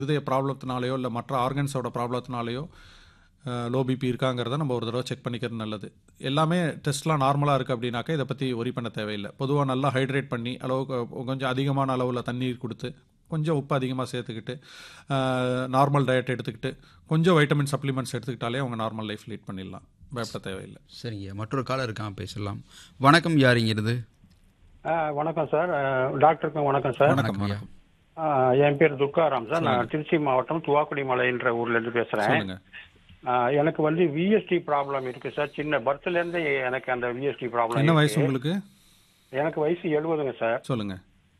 இதய ப்ராப்ளத்தினாலேயோ இல்லை மற்ற ஆர்கன்ஸோட ப்ராப்ளத்தினாலேயோ லோ பிபி இருக்காங்கிறத நம்ம ஒரு தடவை செக் பண்ணிக்கிறது நல்லது எல்லாமே டெஸ்ட்லாம் நார்மலாக இருக்குது அப்படின்னாக்கா இதை பற்றி ஒரி பண்ண தேவையில்லை பொதுவாக நல்லா ஹைட்ரேட் பண்ணி அளவுக்கு கொஞ்சம் அதிகமான அளவில் தண்ணீர் கொடுத்து கொஞ்சம் உப்பு அதிகமாக சேர்த்துக்கிட்டு நார்மல் டயட் எடுத்துக்கிட்டு கொஞ்சம் வைட்டமின் சப்ளிமெண்ட்ஸ் எடுத்துக்கிட்டாலே அவங்க நார்மல் லைஃப் லீட் பண்ணிடலாம் பயப்பட தேவையில்லை சரிங்க மற்றொரு காலர் இருக்கான் பேசலாம் வணக்கம் யாருங்கிறது ஆ, வணக்கம் சார் ஆ, டாக்டருக்கும் வணக்கம் சார் வணக்கம் ஐயா. வணக்கம் ஆ, என் பேர் துர்காராம் சார் நான் திருச்சி மாவட்டம் துவாக்குடி மலைன்ற ஊர்ல இருந்து பேசுறேன் சொல்லுங்க ஆ, எனக்கு வந்து விஎஸ்டி ப்ராப்ளம் இருக்கு சார் சின்ன பர்த்ல இருந்து எனக்கு அந்த விஎஸ்டி ப்ராப்ளம் என்ன வயசு உங்களுக்கு எனக்கு வயசு எழுபதுங்க சார் சொல்லுங்க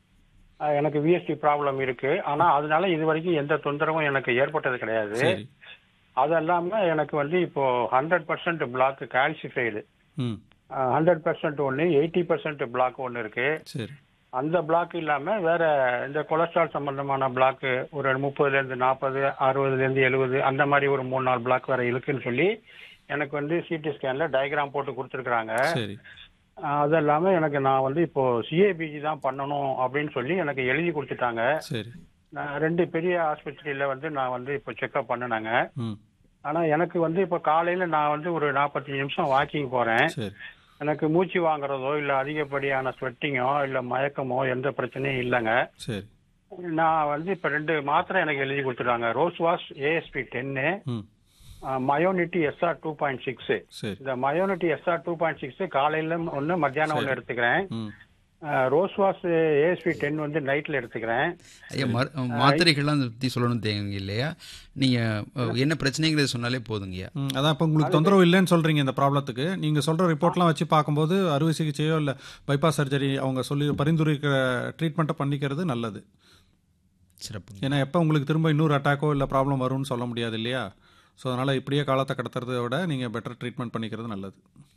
ஆ, எனக்கு விஎஸ்டி ப்ராப்ளம் இருக்கு ஆனா அதனால இது வரைக்கும் எந்த தொந்தரவும் எனக்கு ஏற்பட்டது கிடையாது சரி அது இல்லாம எனக்கு வந்து இப்போ hundred percent block calcified hmm hundred percent ஒன்று எயிட்டி பர்சன்ட் பிளாக் ஒன்று இருக்கு சரி அந்த பிளாக் இல்லாம வேற இந்த கொலஸ்ட்ரால் சம்பந்தமான பிளாக் ஒரு முப்பதுல இருந்து நாற்பது அறுபதுல இருந்து எழுபது அந்த மாதிரி ஒரு மூணு நாலு பிளாக் வேற இருக்குன்னு சொல்லி எனக்கு வந்து சிடி ஸ்கேன்ல டயக்ராம் போட்டு கொடுத்துருக்காங்க சரி அது இல்லாம எனக்கு நான் வந்து இப்போ சிஏபிஜி தான் பண்ணணும் அப்படின்னு சொல்லி எனக்கு எழுதி கொடுத்துட்டாங்க சரி நான் ரெண்டு பெரிய ஆஸ்பத்திரியில வந்து நான் வந்து இப்போ செக்அப் பண்ணினாங்க ம் ஆனா எனக்கு வந்து இப்போ காலையில நான் வந்து ஒரு நாற்பத்தஞ்சு நிமிஷம் வாக்கிங் போறேன் சரி எனக்கு மூச்சு வாங்குறதோ இல்ல அதிகப்படியான ஸ்வெட்டிங்கோ இல்ல மயக்கமோ எந்த பிரச்சனையும் இல்லைங்க சரி நான் வந்து இப்ப ரெண்டு மாத்திரை எனக்கு எழுதி கொடுத்துட்டாங்க ரோஸ் வாஷ் ஏஎஸ்பி டென்னு ம் Myonit SR two point six சரி இந்த Myonit SR two point six காலையில ஒன்று மத்தியானம் ஒன்று எடுத்துக்கிறேன் ம் ரோஸ் வாஷ் ஏஎஸ்பி டென் வந்து நைட்ல எடுத்துக்கிறேன் ஐயா மரு- மாத்திரைகள்லாம் பற்றி சொல்லணும் தேவைங்க இல்லையா நீங்கள் என்ன பிரச்சனைங்கிறத சொன்னாலே போதுங்கய்யா ம், அதான் இப்போ உங்களுக்கு தொந்தரவு இல்லைன்னு சொல்றீங்க இந்த ப்ராப்ளத்துக்கு நீங்க சொல்ற ரிப்போர்ட்லாம் வச்சு பார்க்கும்போது அறுவை சிகிச்சையோ இல்லை பைபாஸ் சர்ஜரி அவங்க சொல்லி பரிந்துரைக்கிற ட்ரீட்மெண்ட்டை பண்ணிக்கிறது நல்லது சிறப்புங்க ஏன்னா எப்போ உங்களுக்கு திரும்ப இன்னொரு அட்டாக்கோ இல்லை ப்ராப்ளம் வரும்னு சொல்ல முடியாது இல்லையா ஸோ அதனால் இப்படியே காலத்தை கடத்துறதை விட நீங்கள் பெட்டர் ட்ரீட்மெண்ட் பண்ணிக்கிறது நல்லது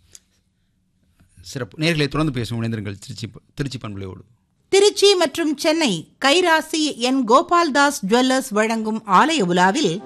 சிறப்பு நேர்களை தொடர்ந்து பேசும் இணைந்திருங்கள் திருச்சி திருச்சி பண்புலையோடு திருச்சி மற்றும் சென்னை கைராசி என் கோபால்தாஸ் ஜுவல்லர்ஸ் வழங்கும் ஆலய உலாவில்